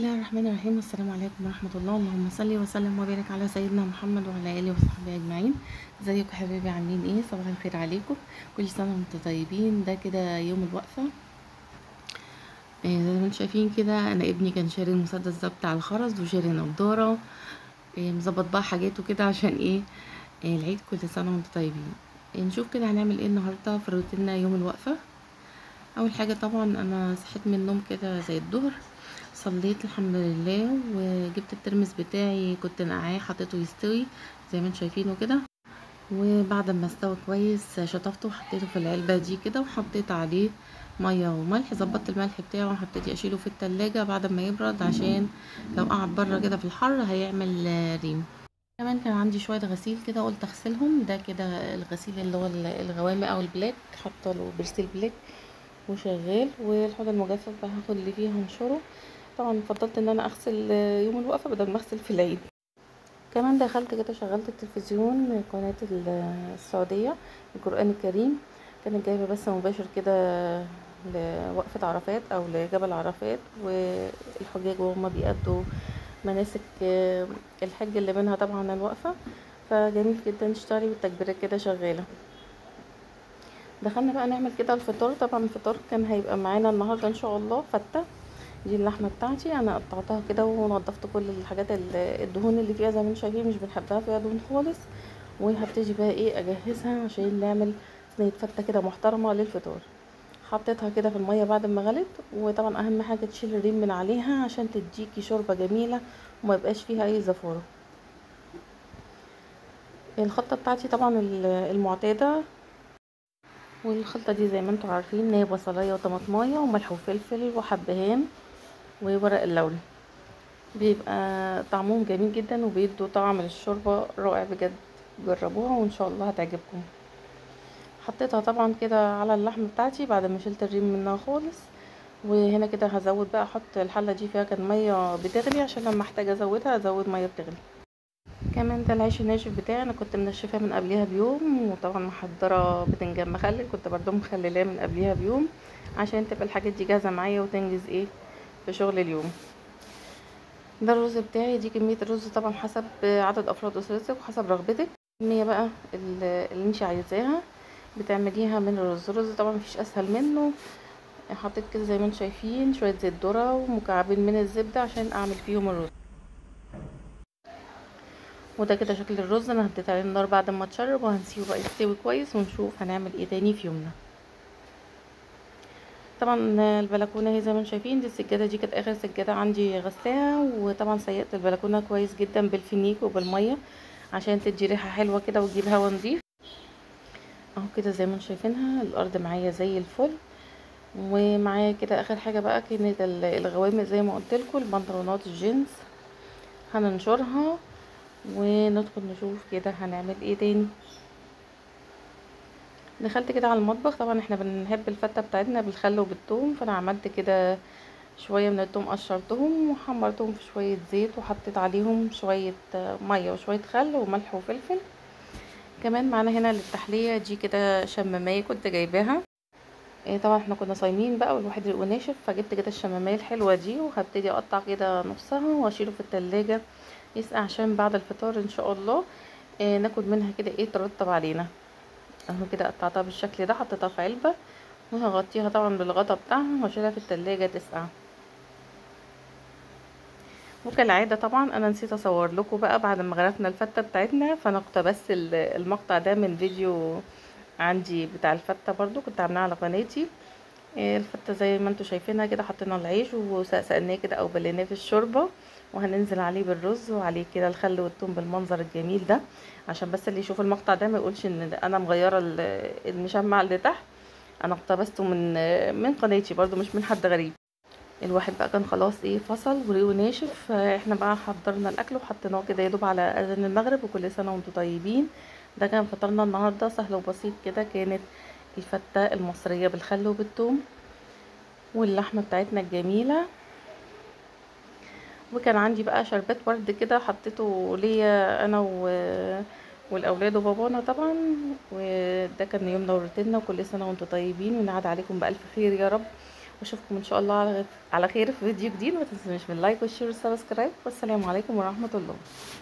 الله الرحمن الرحيم السلام عليكم ورحمة الله اللهم صل وسلم وبارك على سيدنا محمد وعلى آله وصحبه أجمعين ازيكم حبايبي عاملين ايه صباح الخير عليكم كل سنة وانتم طيبين ده كده يوم الوقفة إيه زي ما انتم شايفين كده انا ابني كان شاري المسدس ده بتاع الخرز وشاري نضارة إيه مظبط بقى حاجاته كده عشان ايه, إيه العيد كل سنة وانتم طيبين إيه نشوف كده هنعمل ايه النهاردة في روتيننا يوم الوقفة اول حاجة طبعا انا صحيت من النوم كده زي الظهر صليت الحمد لله وجبت الترمس بتاعي كنت نقعاه حطيته يستوي زي ما انتم شايفينه كده وبعد ما استوى كويس شطفته وحطيته في العلبة دي كده وحطيت عليه مية وملح ظبطت الملح بتاعه وحطيت اشيله في التلاجة بعد ما يبرد عشان لو قعد بره كده في الحر هيعمل ريم كمان كان عندي شوية غسيل كده قلت اغسلهم ده كده الغسيل اللي هو الغوامق او البلاك حاطه له برسيل بلاك وشغال والحوض المجفف بقى هاخد اللي فيه هنشره طبعا فضلت ان انا اغسل يوم الوقفه بدل ما اغسل في العيد كمان دخلت كده شغلت التلفزيون قناه السعوديه القران الكريم كانت جايبه بس مباشر كده لوقفه عرفات او لجبل عرفات والحجاج وهم بيأدوا مناسك الحج اللي منها طبعا الوقفه فجميل جدا اشتغلي والتكبيرات كده شغاله دخلنا بقى نعمل كده الفطار طبعا الفطار كان هيبقى معانا النهارده ان شاء الله فته دي اللحمه بتاعتي انا قطعتها كده ونضفت كل الحاجات الدهون اللي فيها زي ما انتم شايفين مش بنحبها فيها دهون خالص وهبتدي بقى ايه اجهزها عشان نعمل صينيه فته كده محترمه للفطار حطيتها كده في الميه بعد ما غلت وطبعا اهم حاجه تشيل الريم من عليها عشان تديكي شوربه جميله وما يبقاش فيها اي زفاره الخلطه بتاعتي طبعا المعتاده والخلطة دي زي ما انتم عارفين هي بصلاية وطماطماية وملح وفلفل وحبهان وورق اللوري بيبقى طعمهم جميل جدا وبيدوا طعم للشوربة رائع بجد جربوها وان شاء الله هتعجبكم حطيتها طبعا كده على اللحمة بتاعتي بعد ما شلت الريم منها خالص وهنا كده هزود بقى احط الحلة دي فيها كان مية بتغلي عشان لما احتاج ازودها ازود مية بتغلي كمان ده العيش الناشف بتاعي انا كنت منشفاه من قبلها بيوم وطبعا محضره بتنجان مخلل كنت برضو مخللاه من قبلها بيوم عشان تبقى الحاجات دي جاهزه معايا وتنجز ايه في شغل اليوم ده الرز بتاعي دي كميه الرز طبعا حسب عدد افراد اسرتك وحسب رغبتك الكميه بقى اللي انت عايزاها بتعمليها من الرز الرز طبعا مفيش اسهل منه حطيت كده زي ما انتم شايفين شويه زيت ذره ومكعبين من الزبده عشان اعمل فيهم الرز وده كده شكل الرز انا هديت عليه النار بعد ما اتشرب وهنسيبه بقى يستوي كويس ونشوف هنعمل ايه تاني في يومنا طبعا البلكونه اهي زي ما انتم شايفين دي السجاده دي كانت اخر سجاده عندي غسلاها وطبعا سيقت البلكونه كويس جدا بالفينيك وبالميه عشان تدي ريحه حلوه كده وتجيب هوا نضيف اهو كده زي ما انتم شايفينها الارض معايا زي الفل ومعايا كده اخر حاجه بقى كانت الغوامق زي ما قلت لكم البنطلونات الجينز هننشرها وندخل نشوف كده هنعمل ايه تاني دخلت كده على المطبخ طبعا احنا بنحب الفتة بتاعتنا بالخل وبالثوم فانا عملت كده شوية من الثوم قشرتهم وحمرتهم في شوية زيت وحطيت عليهم شوية مية وشوية خل وملح وفلفل كمان معانا هنا للتحلية دي كده شمامية كنت جايباها إيه طبعا احنا كنا صايمين بقى والواحد ريقه ناشف فجبت كده الشمامية الحلوة دي وهبتدي اقطع كده نصها واشيله في التلاجة يسقع عشان بعد الفطار ان شاء الله آه ناخد منها كده ايه ترطب علينا اهو كده قطعتها بالشكل ده حطيتها في علبه وهغطيها طبعا بالغطا بتاعها واشيلها في التلاجة تسقع وكالعاده طبعا انا نسيت اصور لكم بقى بعد ما غرفنا الفته بتاعتنا فانا اقتبست المقطع ده من فيديو عندي بتاع الفته برضو كنت عاملاه على قناتي الفته زي ما انتم شايفينها كده حطينا العيش وسقسقناه كده او بليناه في الشوربه وهننزل عليه بالرز وعليه كده الخل والثوم بالمنظر الجميل ده عشان بس اللي يشوف المقطع ده ما يقولش ان انا مغيره المشمع اللي تحت انا اقتبسته من من قناتي برضو مش من حد غريب الواحد بقى كان خلاص ايه فصل وريقه ناشف احنا بقى حضرنا الاكل وحطيناه كده يدوب على اذان المغرب وكل سنه وانتم طيبين ده كان فطرنا النهارده سهل وبسيط كده كانت الفته المصريه بالخل وبالثوم واللحمه بتاعتنا الجميله وكان عندي بقى شربات ورد كده حطيته ليا انا و... والاولاد وبابانا طبعا وده كان يومنا وروتيننا وكل سنه وانتم طيبين ونعاد عليكم بالف خير يا رب واشوفكم ان شاء الله على على خير في فيديو جديد ما تنسونيش من اللايك والشير والسبسكرايب والسلام عليكم ورحمه الله